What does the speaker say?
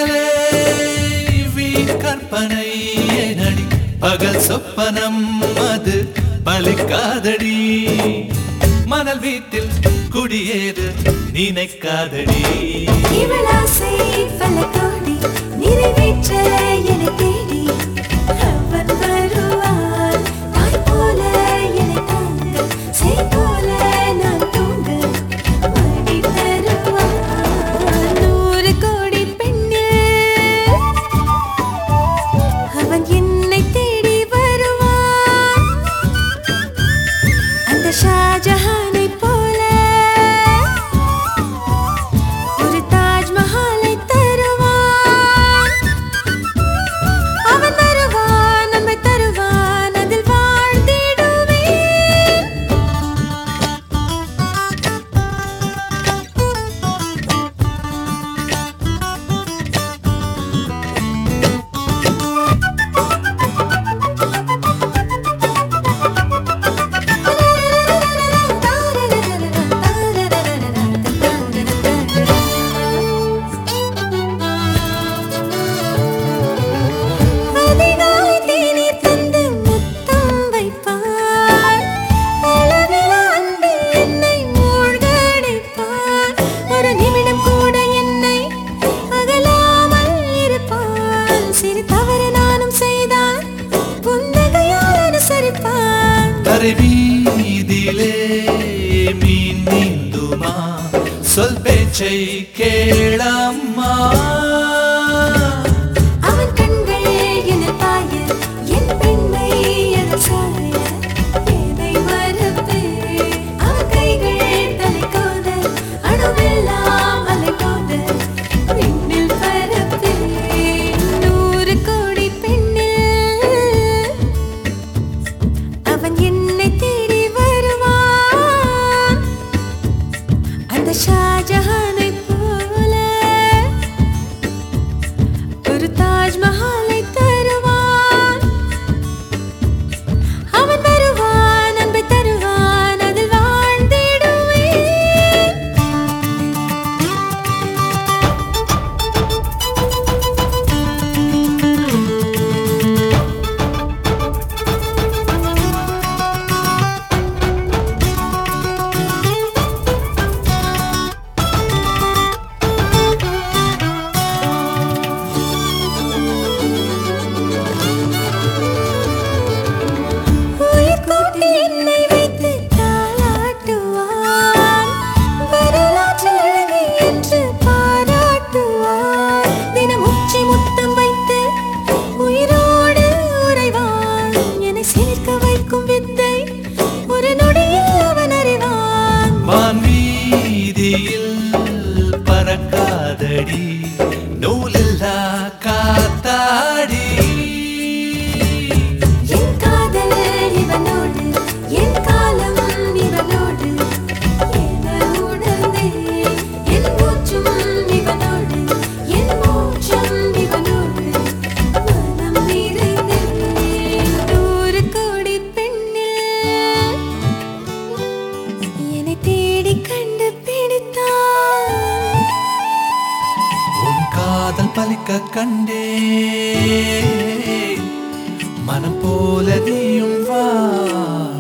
காதலே வீண் கற்பனை நடி பகல் சொப்பனம் அது பலிக்காதடி மணல் வீட்டில் குடியேறு நினைக்காதடி இவளாசை பல கோடி நிறைவேற்ற என்னை தேடி அவன் வருவான் தாய் போல என்னை தாங்க செய் போல நான் தூங்க மடி தருவான் நூறு கோடி பெண்ணில் அவன் என்னை தேடி வருவான் அந்த ஷாஜஹானை போல ஒரு தாஜ்மஹாலை தருவான் அவன் வருவான் நம்மை தருவான் அதில் வாழ்ந்திடுவேன் அதிகாலை தேநீர் தந்து முத்தம் வைப்பார். அளவிலா அன்பில் என்னை மூழ்கடிப்பார். ஒரு நிமிடம் கூட என்னை அகலாமல் இருப்பார். சிறு தவறு நானும் செய்தால் புன்னகையால் அனுசரிப்பான் தரை வீதியிலே மீன் நீந்துமா சொல் பேச்சை கேளம்மா அவன் கண்கள் என்னில் பாய, என் பெண்மை அதில் சாய. ஏனை மறப்பேன்? அவன் கைகள் தலை கோத, அணுவெல்லாம் அலை போத, விண்ணில் பறப்பேன். நூறு கோடி பெண்ணில் அவன் என்னை தேடி வருவான் அந்த ஷாஜஹானை போல ஒரு தாஜ்மஹாலை தருவான் அவன் வருவான் அன்பை தருவான் அதில் வாழ்ந்திடுவேன் உயிர் கூட்டி என்னை வைத்து தாளாட்டுவான் வரலாற்றில் அழகு என்று பாராட்டுவான் தினம் உச்சி முத்தம் வைத்து உயிரோடு உறைவான் என்னை சிரிக்க வைக்கும் வித்தை ஒரு நொடியில் அவன் அறிவான் வான் வீதியில் பறக்காதடி நூலில்லா காத்தாடி என் காதல் இவனோடு என் காலம் இவனோடு என உணர்ந்தேன் என் மூச்சும் இவனோடு என் மூச்சும் இவனோடு மனம் நிறைந்தேன் நூறு கோடி பெண்ணில் என்னை தேடி கண்டு பிடித்தான் உன் காதல் பலிக்க கண்டே மனம் போல நீயும் வா